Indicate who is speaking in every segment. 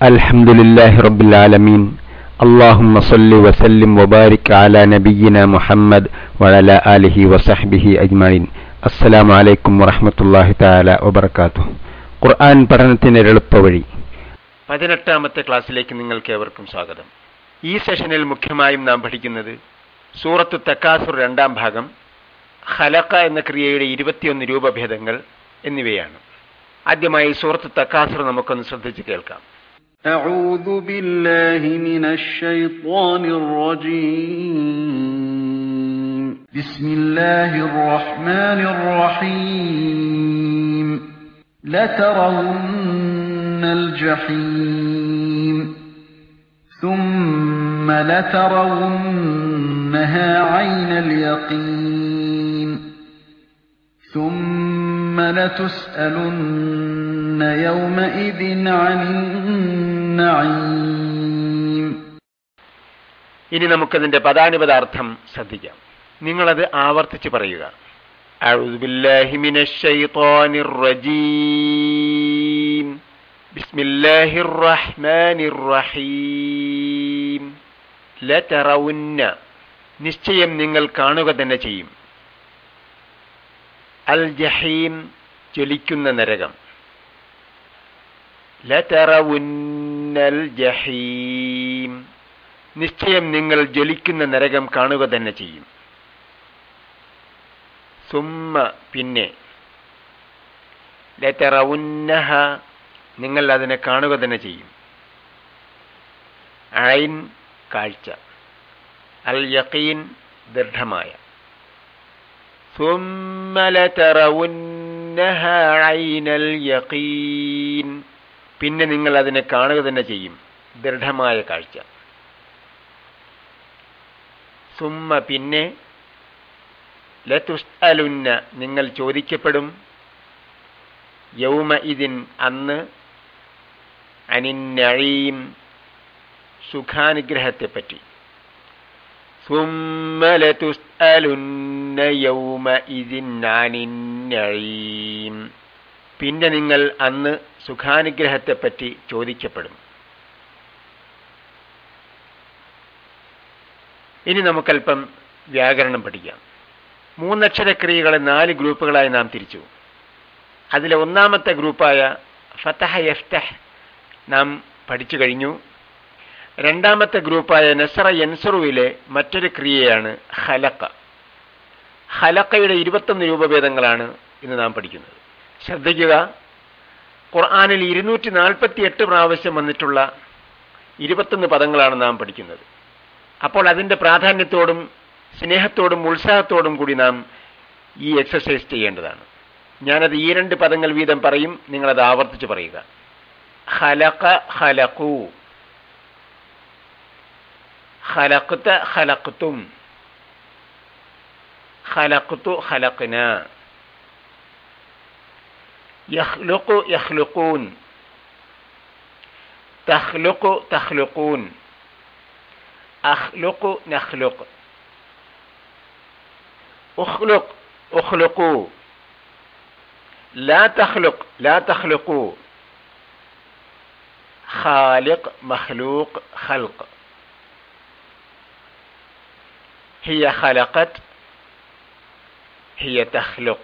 Speaker 1: الحمد لله رب العالمين اللهم صل وسلم وبارك على نبينا محمد وعلى آله وصحبه أجمعين السلام عليكم ورحمة الله تعالى وبركاته ഖുർആൻ പഠനത്തിന് എളുപ്പവഴി
Speaker 2: പതിനെട്ടാമത്തെ ക്ലാസ്സിലേക്ക് നിങ്ങൾക്ക് ഏവർക്കും സ്വാഗതം ഈ സെഷനിൽ മുഖ്യമായും നാം പഠിക്കുന്നത് സൂറത്തു തക്കാസുർ രണ്ടാം ഭാഗം ഖലക്ക എന്ന ക്രിയയുടെ ഇരുപത്തിയൊന്ന് രൂപഭേദങ്ങൾ എന്നിവയാണ് ആദ്യമായി സൂറത്തു തക്കാസുർ നമുക്കൊന്ന് ശ്രദ്ധിച്ച് കേൾക്കാം
Speaker 3: أعوذ بالله من الشيطان الرجيم بسم الله الرحمن الرحيم لترون الجحيم ثم لترونها عين اليقين ثم لتسألن يومئذ عن النعيم
Speaker 2: ഇനി നമുക്കതിന്റെ പദാനുപദാർത്ഥം ശ്രദ്ധിക്കാം നിങ്ങളത് ആവർത്തിച്ച് പറയുക أعوذ بالله من الشيطان الرجيم بسم الله الرحمن الرحيم لترون നിശ്ചയം നിങ്ങൾ കാണുക തന്നെ ചെയ്യും അൽ ജഹീം ജ്വലിക്കുന്ന നരകം ലതറവുന്നൽ ജഹീം നിശ്ചയം നിങ്ങൾ ജ്വലിക്കുന്ന നരകം കാണുക തന്നെ ചെയ്യും സുമ്മ പിന്നെ ലതറവുന്നഹ നിങ്ങൾ അതിനെ കാണുക തന്നെ ചെയ്യും ഐൻ കാഴ്ച അൽ യഖീൻ ദൃഢമായ ثم لترونها عين اليقين പിന്നെ നിങ്ങൾ അതിനെ കാണുക തന്നെ ചെയ്യും ദൃഢമായ കാഴ്ച സുമ്മ പിന്നെ ലതുസ്അലുന്ന നിങ്ങൾ ചോദിക്കപ്പെടും യൗമ ഇതിൻ അന്ന് അനിന്നഴീം സുഖാനുഗ്രഹത്തെപ്പറ്റി ثم لتسألن يومئذ عن النعيم പിന്നെ നിങ്ങൾ അന്ന് സുഖാനുഗ്രഹത്തെപ്പറ്റി ചോദിക്കപ്പെടും ഇനി നമുക്കല്പം വ്യാകരണം പഠിക്കാം മൂന്നക്ഷര ക്രിയകളെ നാല് ഗ്രൂപ്പുകളായി നാം തിരിച്ചു അതിലെ ഒന്നാമത്തെ ഗ്രൂപ്പായ ഫതഹ യഫ്തഹ് നാം പഠിച്ചു കഴിഞ്ഞു രണ്ടാമത്തെ ഗ്രൂപ്പായ നസറ യൻസറുവിലെ മറ്റൊരു ക്രിയയാണ് ഹലക്ക ഹലക്കയുടെ ഇരുപത്തൊന്ന് രൂപഭേദങ്ങളാണ് ഇന്ന് നാം പഠിക്കുന്നത് ശ്രദ്ധിക്കുക ഖുർആാനിൽ ഇരുന്നൂറ്റി നാൽപ്പത്തി എട്ട് പ്രാവശ്യം വന്നിട്ടുള്ള ഇരുപത്തൊന്ന് പദങ്ങളാണ് നാം പഠിക്കുന്നത് അപ്പോൾ അതിൻ്റെ പ്രാധാന്യത്തോടും സ്നേഹത്തോടും ഉത്സാഹത്തോടും കൂടി നാം ഈ എക്സസൈസ് ചെയ്യേണ്ടതാണ് ഞാനത് ഈ രണ്ട് പദങ്ങൾ വീതം പറയും നിങ്ങളത് ആവർത്തിച്ച് പറയുക ഹലക്ക ഹലക്കൂ خلقت خلقتم خلقت خلقنا يخلق يخلقون تخلق تخلقون أخلق نخلق أخلق أخلقوا لا تخلق لا تخلقوا خالق مخلوق خلق هي خلقت هي تخلق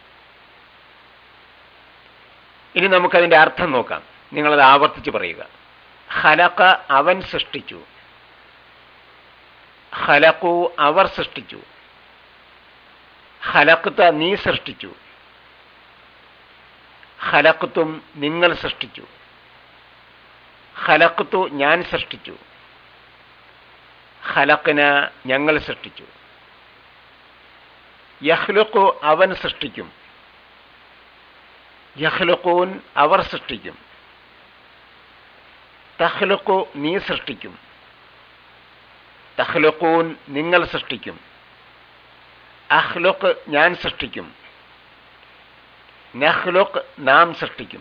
Speaker 2: ഇനി നമുക്കതിന്റെ അർത്ഥം നോക്കാം നിങ്ങളത് ആവർത്തിച്ച് പറയുക ഹലക്ക അവൻ സൃഷ്ടിച്ചു ഹലക്കു അവർ സൃഷ്ടിച്ചു ഹലക്ത നീ സൃഷ്ടിച്ചു ഹലക്തും നിങ്ങൾ സൃഷ്ടിച്ചു ഹലക്തു ഞാൻ സൃഷ്ടിച്ചു ഖലഖന ഞങ്ങൾ സൃഷ്ടിച്ചു യഹ്ലുഖു അവൻ സൃഷ്ടിക്കും യഹ്ലുഖൂൻ അവർ സൃഷ്ടിക്കും തഹ്ലുഖു നീ സൃഷ്ടിക്കും തഹ്ലുഖൂൻ നിങ്ങൾ സൃഷ്ടിക്കും അഹ്ലുഖ് ഞാൻ സൃഷ്ടിക്കും നഹ്ലുഖ് നാം സൃഷ്ടിക്കും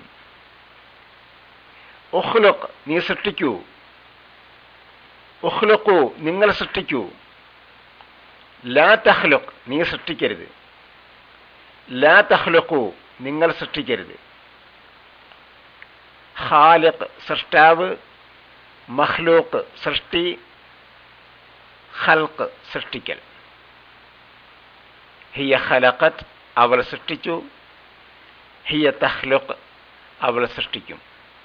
Speaker 2: ഉഹ്ലുഖ് നീ സൃഷ്ടിക്കൂ ഉഹ്ലുക്കു നിങ്ങൾ സൃഷ്ടിക്കൂ ലാ തഹ്ലുഖ് നീ സൃഷ്ടിക്കരുത് ലാ തഹ്ലുക്കു നിങ്ങൾ സൃഷ്ടിക്കരുത് ഖാലിഖ് സൃഷ്ടാവ് മഹ്ലൂക്ക് സൃഷ്ടി ഖൽക്ക് സൃഷ്ടിക്കൽ ഹിയ ഖലഖത്ത് അവൾ സൃഷ്ടിച്ചു ഹിയ തഹ്ലുഖ് അവൾ സൃഷ്ടിക്കും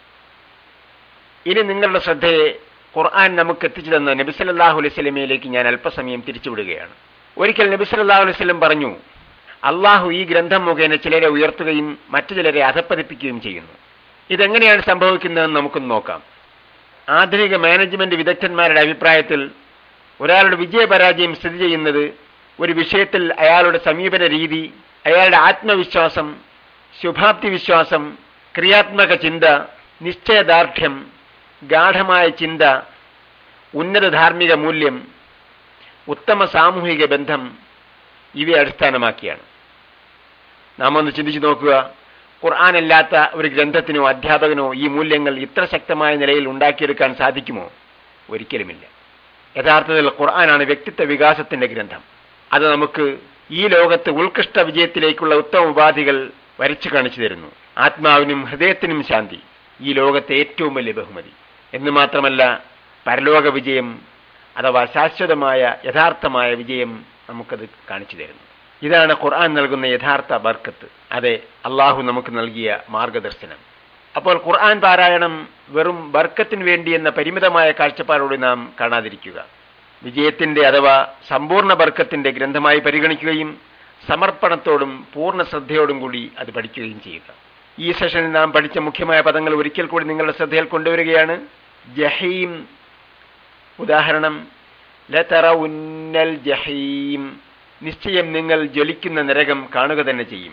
Speaker 2: ഇനി നിങ്ങളുടെ ശ്രദ്ധയെ ഖുർആൻ നമുക്ക് എത്തിച്ചു തന്ന നബി സല്ലല്ലാഹു അലൈഹി സ്വലമയിലേക്ക് ഞാൻ അല്പസമയം തിരിച്ചുവിടുകയാണ് ഒരിക്കൽ നബി സല്ലല്ലാഹു അലൈഹി വസല്ലം പറഞ്ഞു അള്ളാഹു ഈ ഗ്രന്ഥം മുഖേന ചിലരെ ഉയർത്തുകയും മറ്റു ചിലരെ അധപ്പതിപ്പിക്കുകയും ചെയ്യുന്നു ഇതെങ്ങനെയാണ് സംഭവിക്കുന്നതെന്ന് നമുക്കൊന്ന് നോക്കാം ആധുനിക മാനേജ്മെന്റ് വിദഗ്ധന്മാരുടെ അഭിപ്രായത്തിൽ ഒരാളുടെ വിജയപരാജയം സ്ഥിതി ചെയ്യുന്നത് ഒരു വിഷയത്തിൽ അയാളുടെ സമീപന രീതി അയാളുടെ ആത്മവിശ്വാസം ശുഭാപ്തി വിശ്വാസം ക്രിയാത്മക ചിന്ത നിശ്ചയദാർഢ്യം ഗാഠമായ ചിന്ത ഉന്നത ധാർമ്മിക മൂല്യം ഉത്തമ സാമൂഹിക ബന്ധം ഇവയെ അടിസ്ഥാനമാക്കിയാണ് നാം ഒന്ന് ചിന്തിച്ചു നോക്കുക ഖുർആാനല്ലാത്ത ഒരു ഗ്രന്ഥത്തിനോ അധ്യാപകനോ ഈ മൂല്യങ്ങൾ ഇത്ര ശക്തമായ നിലയിൽ ഉണ്ടാക്കിയെടുക്കാൻ സാധിക്കുമോ ഒരിക്കലുമില്ല യഥാർത്ഥത്തിൽ ഖുർആനാണ് വ്യക്തിത്വ വികാസത്തിന്റെ ഗ്രന്ഥം അത് നമുക്ക് ഈ ലോകത്ത് ഉത്കൃഷ്ട വിജയത്തിലേക്കുള്ള ഉത്തമ ഉപാധികൾ വരച്ചു കാണിച്ചു തരുന്നു ആത്മാവിനും ഹൃദയത്തിനും ശാന്തി ഈ ലോകത്തെ ഏറ്റവും വലിയ ബഹുമതി എന്ന് മാത്രമല്ല പരലോക വിജയം അഥവാ ശാശ്വതമായ യഥാർത്ഥമായ വിജയം നമുക്കത് കാണിച്ചു തരുന്നു ഇതാണ് ഖുർആൻ നൽകുന്ന യഥാർത്ഥ ബർക്കത്ത് അതെ അള്ളാഹു നമുക്ക് നൽകിയ മാർഗദർശനം അപ്പോൾ ഖുർആൻ പാരായണം വെറും ബർക്കത്തിന് വേണ്ടി എന്ന പരിമിതമായ കാഴ്ചപ്പാടോടെ നാം കാണാതിരിക്കുക വിജയത്തിന്റെ അഥവാ സമ്പൂർണ്ണ ബർക്കത്തിന്റെ ഗ്രന്ഥമായി പരിഗണിക്കുകയും സമർപ്പണത്തോടും പൂർണ്ണ ശ്രദ്ധയോടും കൂടി അത് പഠിക്കുകയും ചെയ്യുക ഈ സെഷനിൽ നാം പഠിച്ച മുഖ്യമായ പദങ്ങൾ ഒരിക്കൽ കൂടി നിങ്ങളുടെ ശ്രദ്ധയിൽ കൊണ്ടുവരികയാണ് ജഹീം ഉദാഹരണം ലതറ ഉന്നൽ ജഹീം നിശ്ചയം നിങ്ങൾ ജ്വലിക്കുന്ന നരകം കാണുക തന്നെ ചെയ്യും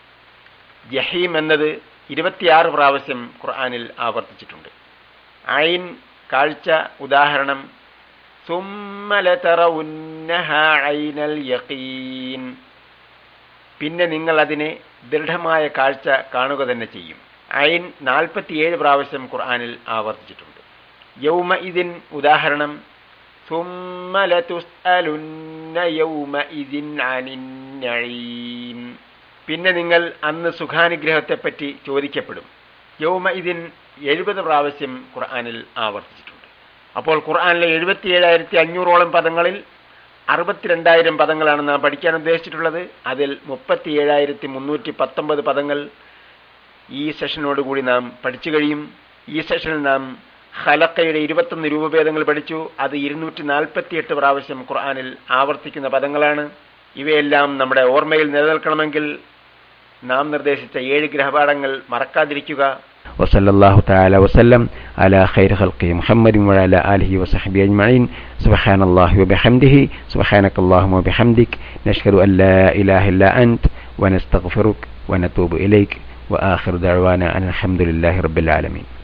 Speaker 2: ജഹീം എന്നത് ഇരുപത്തിയാറ് പ്രാവശ്യം ഖുർആാനിൽ ആവർത്തിച്ചിട്ടുണ്ട് ഐൻ കാഴ്ച ഉദാഹരണം സുമ്മലതറ ഉന്നഹ ഐനൽ യഖീൻ പിന്നെ നിങ്ങൾ അതിനെ ദൃഢമായ കാഴ്ച കാണുക തന്നെ ചെയ്യും ഐൻ നാൽപ്പത്തിയേഴ് പ്രാവശ്യം ഖുർആാനിൽ ആവർത്തിച്ചിട്ടുണ്ട് യൗമ ഇതിൻ ഉദാഹരണം പിന്നെ നിങ്ങൾ അന്ന് സുഖാനുഗ്രഹത്തെപ്പറ്റി ചോദിക്കപ്പെടും യൗമ ഇതിൻ എഴുപത് പ്രാവശ്യം ഖുർആാനിൽ ആവർത്തിച്ചിട്ടുണ്ട് അപ്പോൾ ഖുർആാനിലെ എഴുപത്തിയേഴായിരത്തി അഞ്ഞൂറോളം പദങ്ങളിൽ അറുപത്തിരണ്ടായിരം പദങ്ങളാണ് നാം പഠിക്കാൻ ഉദ്ദേശിച്ചിട്ടുള്ളത് അതിൽ മുപ്പത്തിയേഴായിരത്തി മുന്നൂറ്റി പത്തൊമ്പത് പദങ്ങൾ ഈ സെഷനോടുകൂടി നാം പഠിച്ചു കഴിയും ഈ സെഷനിൽ നാം ഹലക്കയുടെ ഇരുപത്തൊന്ന് രൂപഭേദങ്ങൾ പഠിച്ചു അത് ഇരുന്നൂറ്റി നാൽപ്പത്തിയെട്ട് പ്രാവശ്യം ഖുർആാനിൽ ആവർത്തിക്കുന്ന പദങ്ങളാണ് ഇവയെല്ലാം നമ്മുടെ ഓർമ്മയിൽ നിലനിൽക്കണമെങ്കിൽ നാം നിർദ്ദേശിച്ച ഏഴ് ഗ്രഹപാഠങ്ങൾ മറക്കാതിരിക്കുക
Speaker 1: وصلى الله تعالى وسلم على خير خلقه محمد وعلى آله وصحبه أجمعين سبحان الله وبحمده سبحانك اللهم وبحمدك نشهد أن لا إله إلا أنت ونستغفرك ونتوب إليك وآخر دعوانا أن الحمد لله رب العالمين